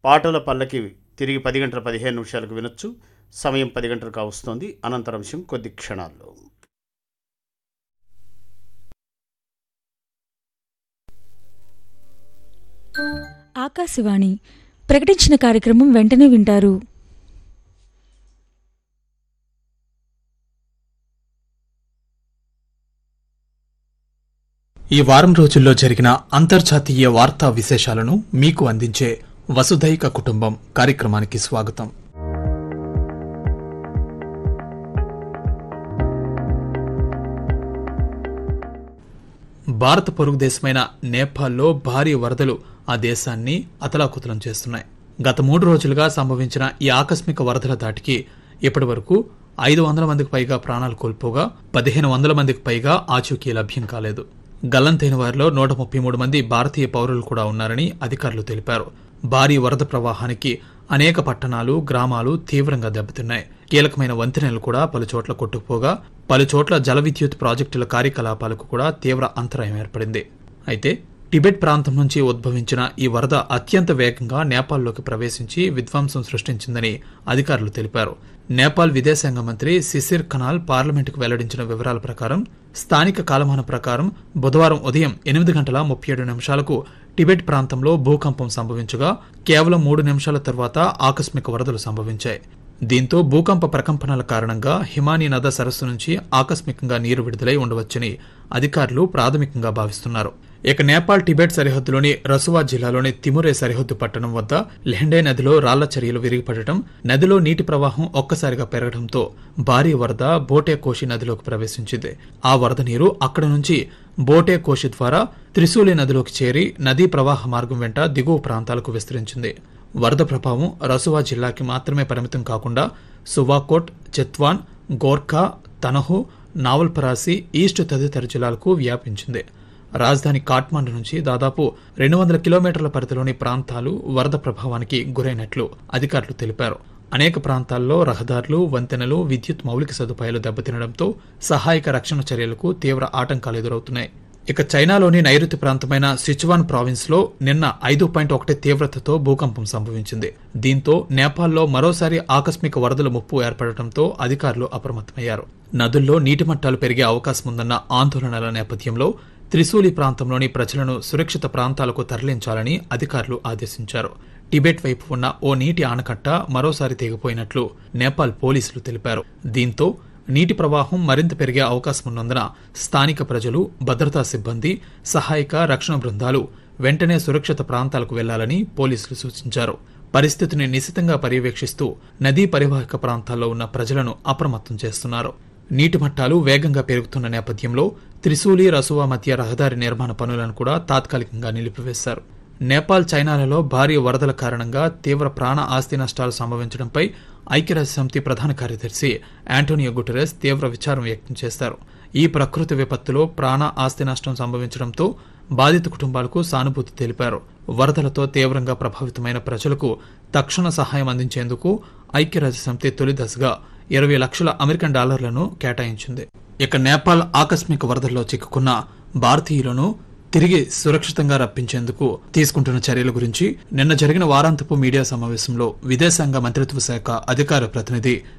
పాటల పల్లకి తిరిగి పది గంటల పదిహేను నిమిషాలకు వినొచ్చు సమయం పది గంటలకు కావస్తోంది అనంతరం అంశం కొద్ది క్షణాల్లో ఆకాశవాణి ప్రకటించిన కార్యక్రమం వెంటనే వింటారు ఈ వారం రోజుల్లో జరిగిన అంతర్జాతీయ వార్తా విశేషాలను మీకు అందించే వసుధైక కుటుంబం కార్యక్రమానికి స్వాగతం భారత పొరుగు దేశమైన నేపాల్లో భారీ వరదలు ఆ దేశాన్ని అతలాకుతలం చేస్తున్నాయి గత మూడు రోజులుగా సంభవించిన ఈ ఆకస్మిక వరదల దాటికి ఇప్పటి వరకు ఐదు వందల మందికి పైగా ప్రాణాలు కోల్పోగా పదిహేను వందల మందికి పైగా ఆచూకీ లభ్యం కాలేదు గల్లంతైన వారిలో నూట ముప్పై మూడు మంది భారతీయ పౌరులు కూడా ఉన్నారని అధికారులు తెలిపారు భారీ వరద ప్రవాహానికి అనేక పట్టణాలు గ్రామాలు తీవ్రంగా దెబ్బతిన్నాయి కీలకమైన వంతెనలు కూడా పలుచోట్ల కొట్టుకుపోగా పలుచోట్ల జల విద్యుత్ ప్రాజెక్టుల కార్యకలాపాలకు కూడా తీవ్ర అంతరాయం ఏర్పడింది అయితే టిబెట్ ప్రాంతం నుంచి ఉద్భవించిన ఈ వరద అత్యంత వేగంగా నేపాల్లోకి ప్రవేశించి విధ్వంసం సృష్టించిందని అధికారులు తెలిపారు నేపాల్ విదేశాంగ మంత్రి సిసిర్ ఖనాల్ పార్లమెంటుకు వెల్లడించిన వివరాల ప్రకారం స్థానిక కాలమాన ప్రకారం బుధవారం ఉదయం ఎనిమిది గంటల ముప్పై ఏడు నిమిషాలకు టిబెట్ ప్రాంతంలో భూకంపం సంభవించగా కేవలం మూడు నిమిషాల తర్వాత ఆకస్మిక వరదలు సంభవించాయి దీంతో భూకంప ప్రకంపనల కారణంగా హిమానీ నద సరస్సు నుంచి ఆకస్మికంగా నీరు విడుదలై ఉండవచ్చని అధికారులు ప్రాథమికంగా భావిస్తున్నారు ఇక నేపాల్ టిబెట్ సరిహద్దులోని రసువా జిల్లాలోని తిమురే సరిహద్దు పట్టణం వద్ద లెహెండే నదిలో రాళ్ల చర్యలు విరిగిపడటం నదిలో నీటి ప్రవాహం ఒక్కసారిగా పెరగడంతో భారీ వరద బోటే కోషి నదిలోకి ప్రవేశించింది ఆ వరద నీరు అక్కడ నుంచి బోటే కోషి ద్వారా త్రిశూలి నదిలోకి చేరి నదీ ప్రవాహ మార్గం వెంట దిగువ ప్రాంతాలకు విస్తరించింది వరద ప్రభావం రసువా జిల్లాకి మాత్రమే పరిమితం కాకుండా సువాకోట్ చెత్వాన్ గోర్ఖా తనహు నావల్పరాసి ఈస్ట్ తదితర జిల్లాలకు వ్యాపించింది రాజధాని కాట్మాండు నుంచి దాదాపు రెండు వందల కిలోమీటర్ల పరిధిలోని ప్రాంతాలు వరద ప్రభావానికి గురైనట్లు అధికారులు తెలిపారు అనేక ప్రాంతాల్లో రహదారులు వంతెనలు విద్యుత్ మౌలిక సదుపాయాలు దెబ్బతినడంతో సహాయక రక్షణ చర్యలకు తీవ్ర ఆటంకాలు ఎదురవుతున్నాయి ఇక చైనాలోని నైరుతి ప్రాంతమైన సిచువాన్ ప్రావిన్స్ లో నిన్న ఐదు పాయింట్ ఒకటి తీవ్రతతో భూకంపం సంభవించింది దీంతో నేపాల్లో మరోసారి ఆకస్మిక వరదల ముప్పు ఏర్పడటంతో అధికారులు అప్రమత్తమయ్యారు నదుల్లో నీటి మట్టాలు పెరిగే అవకాశం ఉందన్న ఆందోళనల నేపథ్యంలో త్రిశూలి ప్రాంతంలోని ప్రజలను సురక్షిత ప్రాంతాలకు తరలించాలని అధికారులు ఆదేశించారు టిబెట్ వైపు ఉన్న ఓ నీటి ఆనకట్ట మరోసారి తెగిపోయినట్లు నేపాల్ పోలీసులు తెలిపారు దీంతో నీటి ప్రవాహం మరింత పెరిగే అవకాశం ఉన్నందున స్థానిక ప్రజలు భద్రతా సిబ్బంది సహాయక రక్షణ బృందాలు వెంటనే సురక్షిత ప్రాంతాలకు వెళ్లాలని పోలీసులు సూచించారు పరిస్థితిని నిశితంగా పర్యవేక్షిస్తూ నదీ పరివాహక ప్రాంతాల్లో ఉన్న ప్రజలను అప్రమత్తం చేస్తున్నారు నీటి మట్టాలు వేగంగా పెరుగుతున్న నేపథ్యంలో త్రిశూలి రసువా మధ్య రహదారి నిర్మాణ పనులను కూడా తాత్కాలికంగా నిలిపివేశారు నేపాల్ చైనాలలో భారీ వరదల కారణంగా తీవ్ర ప్రాణ ఆస్తి నష్టాలు సంభవించడంపై ఐక్యరాజ్యసమితి ప్రధాన కార్యదర్శి యాంటోనియో గుటెరెస్ తీవ్ర విచారం వ్యక్తం చేశారు ఈ ప్రకృతి విపత్తులో ప్రాణ ఆస్తి నష్టం సంభవించడంతో బాధిత కుటుంబాలకు సానుభూతి తెలిపారు వరదలతో తీవ్రంగా ప్రభావితమైన ప్రజలకు తక్షణ సహాయం అందించేందుకు ఐక్యరాజ్యసమితి తొలి దశగా ఇరవై లక్షల అమెరికన్ డాలర్లను కేటాయించింది ఇక నేపాల్ ఆకస్మిక వరదల్లో చిక్కుకున్న భారతీయులను తిరిగి సురక్షితంగా రప్పించేందుకు తీసుకుంటున్న చర్యల గురించి నిన్న జరిగిన వారాంతపు మీడియా సమావేశంలో విదేశాంగ మంత్రిత్వ శాఖ అధికార ప్రతినిధి